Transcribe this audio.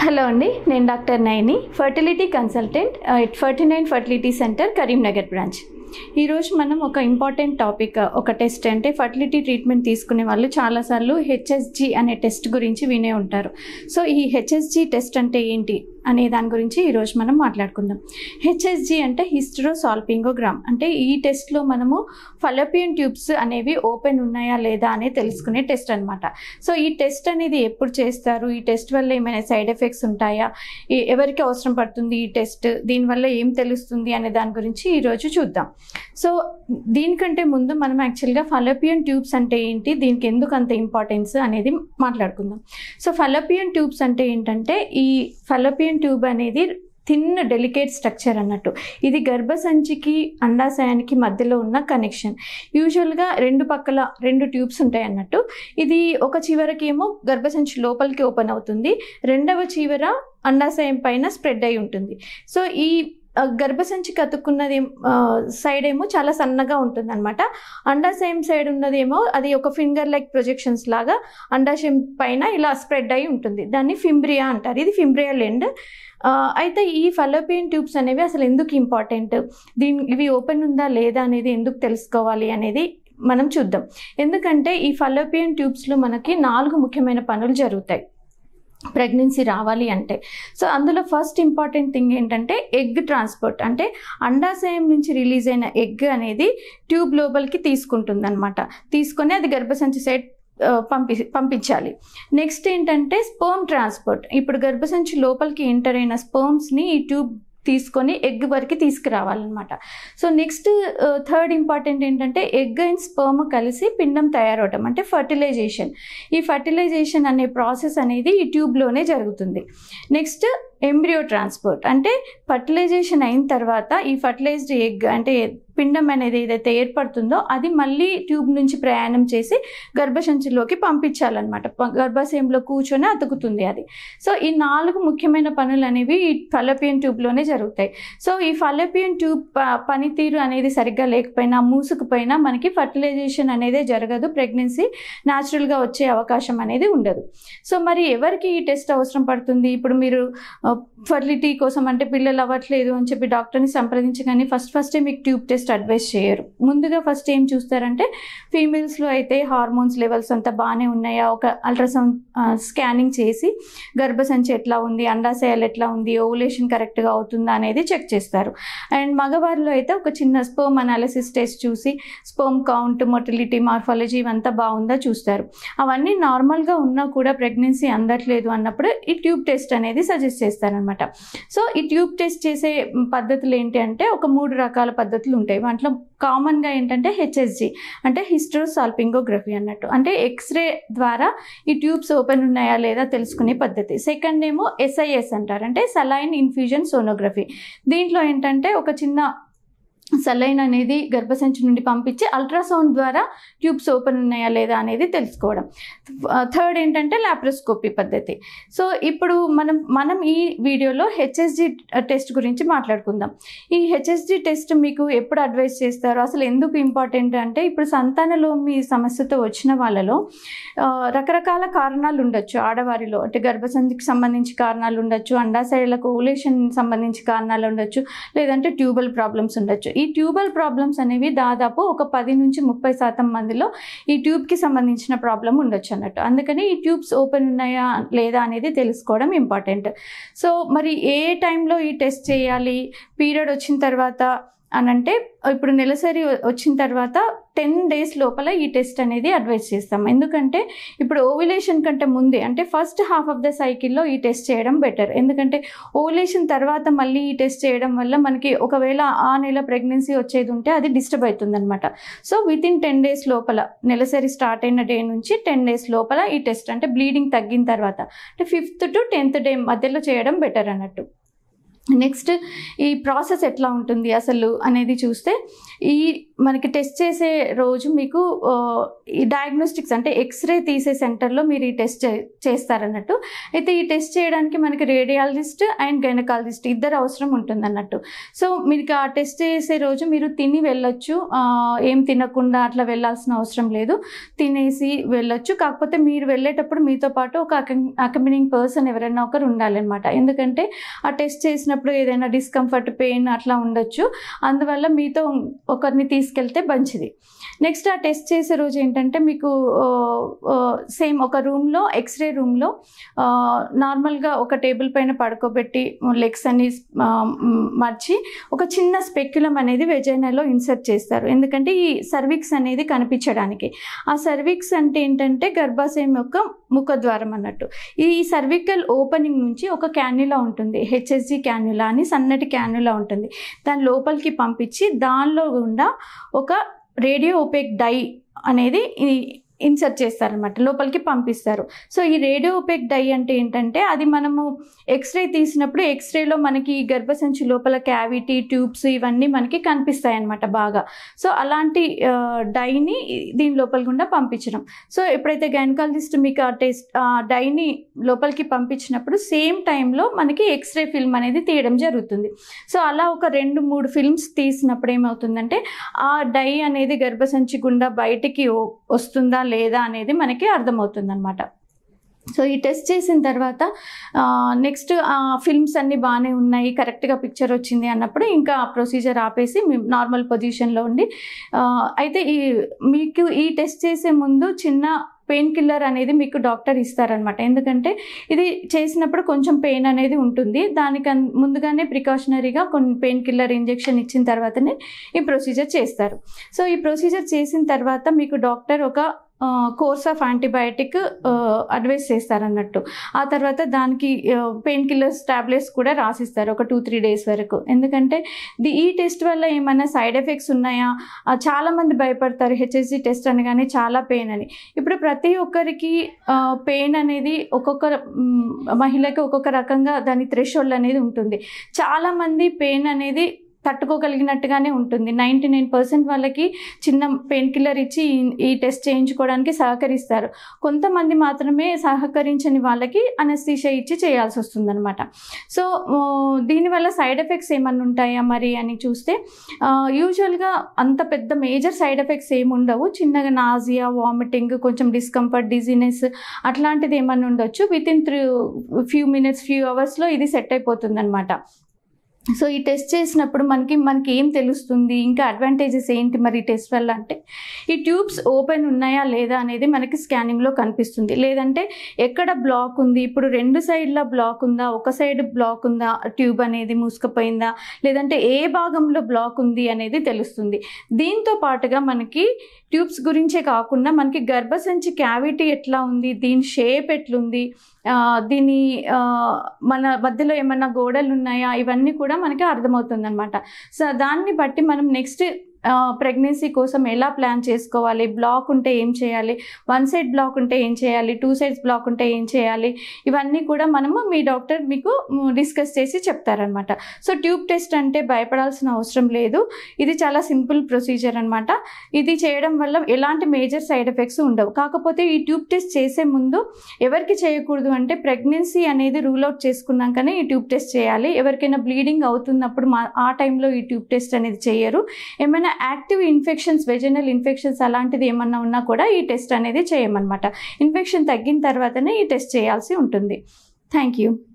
hello అండి నేను doctor Naini fertility consultant at forty nine fertility centre Karimnagar branch ఈరోజు మనం ఒక ఇంపార్టెంట్ టాపిక్ ఒక టెస్ట్ అంటే ఫర్టిలిటీ ట్రీట్మెంట్ తీసుకునే వాళ్ళు చాలాసార్లు హెచ్ఎస్జి అనే టెస్ట్ గురించి వినే ఉంటారు సో ఈ హెచ్ఎస్జి టెస్ట్ అంటే ఏంటి అనే దాని గురించి ఈరోజు మనం మాట్లాడుకుందాం హెచ్ఎస్జి అంటే హిస్టరో సాల్పింగోగ్రామ్ అంటే ఈ టెస్ట్లో మనము ఫలపియన్ ట్యూబ్స్ అనేవి ఓపెన్ ఉన్నాయా లేదా అనేది తెలుసుకునే టెస్ట్ అనమాట సో ఈ టెస్ట్ అనేది ఎప్పుడు చేస్తారు ఈ టెస్ట్ వల్ల ఏమైనా సైడ్ ఎఫెక్ట్స్ ఉంటాయా ఈ- ఎవరికి అవసరం పడుతుంది ఈ టెస్ట్ దీనివల్ల ఏం తెలుస్తుంది అనే దాని గురించి ఈరోజు చూద్దాం సో దీనికంటే ముందు మనం యాక్చువల్గా ఫలపియన్ ట్యూబ్స్ అంటే ఏంటి దీనికి ఎందుకు అంత ఇంపార్టెన్స్ అనేది మాట్లాడుకుందాం సో ఫలపియన్ ట్యూబ్స్ అంటే ఏంటంటే ఈ ఫలపియన్ ట్యూబ్ అనేది థిన్ డెలికేట్ స్ట్రక్చర్ అన్నట్టు ఇది గర్భసంచికి అండాశయానికి మధ్యలో ఉన్న కనెక్షన్ యూజువల్గా రెండు పక్కల రెండు ట్యూబ్స్ ఉంటాయి అన్నట్టు ఇది ఒక చివరకేమో గర్భసంచి లోపలికి ఓపెన్ అవుతుంది రెండవ చివర అండాశయం పైన స్ప్రెడ్ అయి ఉంటుంది సో ఈ ఆ, గర్భసంచికి అతుక్కున్నది సైడ్ ఏమో చాలా సన్నగా ఉంటుంది అనమాట అండాశయం సైడ్ ఉన్నదేమో అది ఒక ఫింగర్ లైక్ ప్రొజెక్షన్స్ లాగా అండాశయం పైన ఇలా స్ప్రెడ్ అయి ఉంటుంది దాన్ని ఫింబ్రియా అంటారు ఇది ఫింబ్రియా లెండ్ ఆ, అయితే ఈ ఫలోపియన్ ట్యూబ్స్ అనేవి అసలు ఎందుకు ఇంపార్టెంట్ దీని ఇవి ఓపెన్ ఉందా లేదా అనేది ఎందుకు తెలుసుకోవాలి అనేది మనం చూద్దాం ఎందుకంటే ఈ ఫలోపియన్ ట్యూబ్స్లో మనకి నాలుగు ముఖ్యమైన పనులు జరుగుతాయి ప్రెగ్నెన్సీ రావాలి అంటే సో అందులో ఫస్ట్ ఇంపార్టెంట్ థింగ్ ఏంటంటే ఎగ్ ట్రాన్స్పోర్ట్ అంటే అండాశయం నుంచి రిలీజ్ అయిన ఎగ్ అనేది ట్యూబ్ లోపలికి తీసుకుంటుంది అనమాట తీసుకొని అది గర్భసంచి సైడ్ ఆ, పంపి పంపించాలి నెక్స్ట్ ఏంటంటే స్పర్మ్ ట్రాన్స్పోర్ట్ ఇప్పుడు గర్భసంచి లోపలికి ఎంటర్ అయిన స్పర్మ్స్ని ఈ ట్యూబ్ తీసుకొని ఎగ్ వరకు తీసుకురావాలన్నమాట సో నెక్స్ట్ థర్డ్ ఇంపార్టెంట్ ఏంటంటే ఎగ్ అండ్ స్పర్మ్ కలిసి పిండం తయారవడం అంటే ఫర్టిలైజేషన్ ఈ ఫర్టిలైజేషన్ అనే ప్రాసెస్ అనేది ఈ ట్యూబ్లోనే జరుగుతుంది నెక్స్ట్ ఎంబ్రియో ట్రాన్స్పోర్ట్ అంటే ఫర్టిలైజేషన్ అయిన తర్వాత ఈ ఫర్టిలైజ్డ్ ఎగ్ అంటే పిండం అనేది ఏదైతే ఏర్పడుతుందో అది మళ్ళీ ట్యూబ్ నుంచి ప్రయాణం చేసి గర్భసంచిలోకి పంపించాలన్నమాట ప- గర్భాశయంలో కూర్చొని అతుకుతుంది అది సో ఈ నాలుగు ముఖ్యమైన పనులు అనేవి ఈ ఫలపియన్ ట్యూబ్లోనే జరుగుతాయి సో ఈ ఫలపియన్ ట్యూబ్ ప- పనితీరు అనేది సరిగ్గా లేకపోయినా మూసుకుపోయినా మనకి ఫర్టిలైజేషన్ అనేది జరగదు ప్రెగ్నెన్సీ న్యాచురల్గా వచ్చే అవకాశం అనేది ఉండదు సో మరి ఎవరికి ఈ టెస్ట్ అవసరం పడుతుంది ఇప్పుడు మీరు ఫర్టిలిటీ కోసం అంటే పిల్లలు అవ్వట్లేదు అని చెప్పి డాక్టర్ని సంప్రదించగానే ఫస్ట్ ఫస్టే మీకు ట్యూబ్ టెస్ట్ అడ్వైస్ చేయరు ముందుగా ఫస్ట్ ఏం చూస్తారంటే ఫీమేల్స్లో అయితే హార్మోన్స్ లెవెల్స్ అంతా బాగానే ఉన్నాయా ఒక అల్ట్రాసౌండ్ స్కానింగ్ చేసి గర్భసంచి ఎట్లా ఉంది అండాశయాలు ఎట్లా ఉంది ఓవులేషన్ కరెక్ట్గా అవుతుందా అనేది చెక్ చేస్తారు అండ్ మగవారిలో అయితే ఒక చిన్న స్పర్మ్ అనాలిసిస్ టెస్ట్ చూసి స్పర్మ్ కౌంట్ మొటిలిటీ మార్ఫాలజీ ఇవంతా బాగుందా చూస్తారు అవన్నీ నార్మల్గా ఉన్నా కూడా ప్రెగ్నెన్సీ అందట్లేదు అన్నప్పుడు ఈ ట్యూబ్ టెస్ట్ అనేది సజెస్ట్ చేస్తారనమాట సో ఈ ట్యూబ్ టెస్ట్ చేసే పద్ధతులు ఏంటి అంటే ఒక మూడు రకాల పద్ధతులు ఉంటాయి వాటిలో కామన్గా ఏంటంటే హెచ్ఎస్జి అంటే హిస్ట్రోసాల్పింగోగ్రఫీ అన్నట్టు అంటే ఎక్స్రే ద్వారా ఈ ట్యూబ్స్ ఓపెన్ ఉన్నాయా లేదా తెలుసుకునే పద్ధతి సెకండ్ ఏమో ఎస్ఐఎస్ అంటారు అంటే సలైన్ ఇన్ఫ్యూజన్ సోనోగ్రఫీ దీంట్లో ఏంటంటే ఒక చిన్న సలైన్ అనేది గర్భసంచి నుండి పంపించి అల్ట్రాసౌండ్ ద్వారా ట్యూబ్స్ ఓపెన్ ఉన్నాయా లేదా అనేది తెలుసుకోవడం థర్డ్ ఏంటంటే లాప్రోస్కోపీ పద్ధతి సో ఇప్పుడు మనం మనం ఈ వీడియోలో హెచ్ఎస్జి టెస్ట్ గురించి మాట్లాడుకుందాం ఈ హెచ్ఎస్జి టెస్ట్ మీకు ఎప్పుడు అడ్వైస్ చేస్తారు అసలు ఎందుకు ఇంపార్టెంట్ అంటే ఇప్పుడు సంతానలోమి సమస్యతో వచ్చిన వాళ్ళలో ఆ, రకరకాల కారణాలు ఉండొచ్చు ఆడవారిలో అంటే గర్భసంధికి సంబంధించి కారణాలు ఉండొచ్చు అండాశయాలకు ఓలేషన్ సంబంధించి కారణాలు ఉండొచ్చు లేదంటే ట్యూబల్ ప్రాబ్లమ్స్ ఉండొచ్చు ఈ ట్యూబల్ ప్రాబ్లమ్స్ అనేవి దాదాపు ఒక పది నుంచి ముప్పై శాతం మందిలో ఈ ట్యూబ్కి సంబంధించిన ప్రాబ్లం ఉండొచ్చు అన్నట్టు అందుకని ఈ ట్యూబ్స్ ఓపెన్ ఉన్నాయా లేదా అనేది తెలుసుకోవడం ఇంపార్టెంట్ సో మరి ఏ టైంలో ఈ టెస్ట్ చేయాలి పీరియడ్ వచ్చిన తర్వాత అని అంటే ఇప్పుడు నెలసరి వచ్చిన తర్వాత టెన్ డేస్ లోపల ఈ టెస్ట్ అనేది అడ్వైస్ చేస్తాం ఎందుకంటే ఇప్పుడు ఓవులేషన్ కంటే ముందే అంటే ఫస్ట్ హాఫ్ ఆఫ్ ద సైకిల్లో ఈ టెస్ట్ చేయడం బెటర్ ఎందుకంటే ఓవులేషన్ తర్వాత మళ్ళీ ఈ టెస్ట్ చేయడం వల్ల మనకి ఒకవేళ ఆ నెల ప్రెగ్నెన్సీ వచ్చేది ఉంటే అది డిస్టర్బ్ అవుతుంది అనమాట so within ten days లోపల నెలసరి స్టార్ట్ అయిన డే నుంచి టెన్ డేస్ లోపల ఈ టెస్ట్ అంటే బ్లీడింగ్ తగ్గిన తర్వాత అంటే ఫిఫ్త్ టు టెన్త్ డే మధ్యలో చేయడం బెటర్ అన్నట్టు నెక్స్ట్ ఈ ప్రాసెస్ ఎట్లా ఉంటుంది అసలు అనేది చూస్తే ఈ మనకి టెస్ట్ చేసే రోజు మీకు ఆ, ఈ డయాగ్నోస్టిక్స్ అంటే ఎక్స్రే తీసే సెంటర్లో మీరు ఈ టెస్ట్ చే చేస్తారన్నట్టు అయితే ఈ టెస్ట్ చేయడానికి మనకి రేడియాలజిస్ట్ అండ్ గైనకాలజిస్ట్ ఇద్దరు అవసరం ఉంటుంది అన్నట్టు సో మీకు ఆ టెస్ట్ చేసే రోజు మీరు తిని వెళ్ళొచ్చు ఆ, ఏం తినకుండా అట్లా వెళ్ళాల్సిన అవసరం లేదు తినేసి వెళ్ళొచ్చు కాకపోతే మీరు వెళ్ళేటప్పుడు మీతో పాటు ఒక అకమినింగ్ పర్సన్ ఎవరైనా ఒకరు ఉండాలన్నమాట ఎందుకంటే ఆ టెస్ట్ చేసినప్పుడు ఏదైనా డిస్కంఫర్ట్ పెయిన్ అట్లా ఉండొచ్చు అందువల్ల మీతో ఒకరిని తీసుకెళ్తే మంచిది నెక్స్ట్ ఆ టెస్ట్ చేసే రోజు ఏంటంటే మీకు సేమ్ ఒక రూమ్లో ఎక్స్రే రూమ్లో నార్మల్గా ఒక టేబుల్ పైన పడుకోబెట్టి లెగ్స్ అన్ని ఆ, మ్, మర్చి ఒక చిన్న స్పెక్యులం అనేది వెజైనాలో ఇన్సర్ట్ చేస్తారు ఎందుకంటే ఈ సర్విక్స్ అనేది కనిపించడానికి ఆ సర్విక్స్ అంటే ఏంటంటే గర్భాశయం యొక్క ముఖద్వారం అన్నట్టు ఈ సర్వికల్ ఓపెనింగ్ నుంచి ఒక క్యాన్యులా ఉంటుంది హెచ్ఎస్జి క్యాన్యులా అని సన్నటి క్యాన్యులా ఉంటుంది దాని లోపలికి పంపించి దానిలో గుండా ఒక రేడియో ఓపెక్ డై అనేది ఇన్సర్ట్ చేస్తారనమాట లోపలికి పంపిస్తారు సో ఈ రేడియో ఓపెక్ డై అంటే ఏంటంటే అది మనము ఎక్స్రే తీసినప్పుడు ఎక్స్రేలో మనకి ఈ గర్భసంచి లోపల క్యావిటీ ట్యూబ్స్ ఇవన్నీ మనకి కనిపిస్తాయి అన్నమాట బాగా సో అలాంటి ఆ, డైని దీని లోపల గుండా పంపించడం సో ఎప్పుడైతే గైనకాలజిస్ట్ మీకు ఆ టెస్ట్ ఆ డైని లోపలికి పంపించినప్పుడు సేమ్ టైంలో మనకి ఎక్స్రే ఫిల్మ్ అనేది తీయడం జరుగుతుంది సో అలా ఒక రెండు మూడు ఫిల్మ్స్ తీసినప్పుడు ఏమవుతుందంటే ఆ డై అనేది గర్భసంచి గుండా బయటికి ఓ- వస్తుందా లేదా అనేది మనకి అర్థమవుతుంది అనమాట సో ఈ టెస్ట్ చేసిన తర్వాత నెక్స్ట్ ఆ ఫిల్మ్స్ అన్నీ బాగానే ఉన్నాయి కరెక్ట్గా పిక్చర్ వచ్చింది అన్నప్పుడు ఇంకా ఆ ప్రొసీజర్ ఆపేసి నార్మల్ పొజిషన్లో ఉండి ఆ, అయితే ఈ మీకు ఈ టెస్ట్ చేసే ముందు చిన్న పెయిన్ కిల్లర్ అనేది మీకు డాక్టర్ ఇస్తారనమాట ఎందుకంటే ఇది చేసినప్పుడు కొంచెం పెయిన్ అనేది ఉంటుంది దానికి అన్- ముందుగానే ప్రికాషనరీగా కొన్ని పెయిన్ కిల్లర్ ఇంజెక్షన్ ఇచ్చిన తర్వాతనే ఈ ప్రొసీజర్ చేస్తారు సో ఈ ప్రొసీజర్ చేసిన తర్వాత మీకు డాక్టర్ ఒక కోర్స్ ఆఫ్ యాంటీబయాటిక్ అడ్వైస్ చేస్తారన్నట్టు ఆ తర్వాత దానికి పెయిన్ కిల్లర్స్ టాబ్లెట్స్ కూడా రాసిస్తారు ఒక టూ త్రీ డేస్ వరకు ఎందుకంటే ది ఈ టెస్ట్ వల్ల ఏమైనా సైడ్ ఎఫెక్ట్స్ ఉన్నాయా ఆ, చాలా మంది భయపడతారు హెచ్ఎస్జి టెస్ట్ అనగానే చాలా పెయిన్ అని ఇప్పుడు ప్రతి ఒక్కరికి పెయిన్ అనేది ఒక్కొక్క మ్, మహిళకి ఒక్కొక్క రకంగా దాని థ్రెషోల్డ్ అనేది ఉంటుంది చాలామంది పెయిన్ అనేది తట్టుకోగలిగినట్టుగానే ఉంటుంది నైంటీ నైన్ పర్సెంట్ వాళ్ళకి చిన్న పెయిన్ కిల్లర్ ఇచ్చి ఈ- ఈ టెస్ట్ చేయించుకోవడానికి సహకరిస్తారు కొంతమంది మాత్రమే సహకరించని వాళ్ళకి అనస్థీషియా ఇచ్చి చేయాల్సి వస్తుందన్నమాట సో ఆ, దీనివల్ల సైడ్ ఎఫెక్ట్స్ ఏమన్నా ఉంటాయా మరి అని చూస్తే యూజువల్గా అంత పెద్ద మేజర్ సైడ్ ఎఫెక్ట్స్ ఏమి ఉండవు చిన్నగా నాజియా వామిటింగ్ కొంచెం డిస్కంఫర్ట్ డిజీనెస్ అట్లాంటిది ఏమన్నా ఉండొచ్చు within three few minutes few అవర్స్లో ఇది సెట్ అయిపోతుంది అనమాట సో ఈ టెస్ట్ చేసినప్పుడు మనకి మనకి ఏం తెలుస్తుంది ఇంకా అడ్వాంటేజెస్ ఏంటి మరి ఈ టెస్ట్ వల్ల అంటే ఈ ట్యూబ్స్ ఓపెన్ ఉన్నాయా లేదా అనేది మనకి స్కానింగ్లో కనిపిస్తుంది లేదంటే ఎక్కడ బ్లాక్ ఉంది ఇప్పుడు రెండు సైడ్ల బ్లాక్ ఉందా ఒక సైడ్ బ్లాక్ ఉందా ట్యూబ్ అనేది మూసుకుపోయిందా లేదంటే ఏ భాగంలో బ్లాక్ ఉంది అనేది తెలుస్తుంది దీంతో పాటుగా మనకి ట్యూబ్స్ గురించే కాకుండా మనకి గర్భసంచి క్యావిటీ ఎట్లా ఉంది దీని షేప్ ఎట్లుంది ఆ, దీని ఆ, మన మధ్యలో ఏమన్నా గోడలు ఉన్నాయా ఇవన్నీ కూడా మనకి అర్థమవుతుంది అనమాట సో దాన్ని బట్టి మనం నెక్స్ట్ ప్రెగ్నెన్సీ కోసం ఎలా ప్లాన్ చేసుకోవాలి బ్లాక్ ఉంటే ఏం చేయాలి వన్ సైడ్ బ్లాక్ ఉంటే ఏం చేయాలి టూ సైడ్స్ బ్లాక్ ఉంటే ఏం చేయాలి ఇవన్నీ కూడా మనము మీ డాక్టర్ మీకు డిస్కస్ చేసి చెప్తారనమాట సో ట్యూబ్ టెస్ట్ అంటే భయపడాల్సిన అవసరం లేదు ఇది చాలా సింపుల్ ప్రొసీజర్ అనమాట ఇది చేయడం వల్ల ఎలాంటి మేజర్ సైడ్ ఎఫెక్ట్స్ ఉండవు కాకపోతే ఈ ట్యూబ్ టెస్ట్ చేసే ముందు ఎవరికి చేయకూడదు అంటే ప్రెగ్నెన్సీ అనేది రూల్ అవుట్ చేసుకున్నాకనే ఈ ట్యూబ్ టెస్ట్ చేయాలి ఎవరికైనా బ్లీడింగ్ అవుతున్నప్పుడు మా ఆ టైంలో ఈ ట్యూబ్ టెస్ట్ అనేది చేయరు ఏమైనా యాక్టివ్ ఇన్ఫెక్షన్స్ వెజనల్ ఇన్ఫెక్షన్స్ అలాంటిది ఏమన్నా ఉన్నా కూడా ఈ టెస్ట్ అనేది చేయమన్నమాట ఇన్ఫెక్షన్ తగ్గిన తర్వాతనే ఈ టెస్ట్ చేయాల్సి ఉంటుంది థ్యాంక్ యూ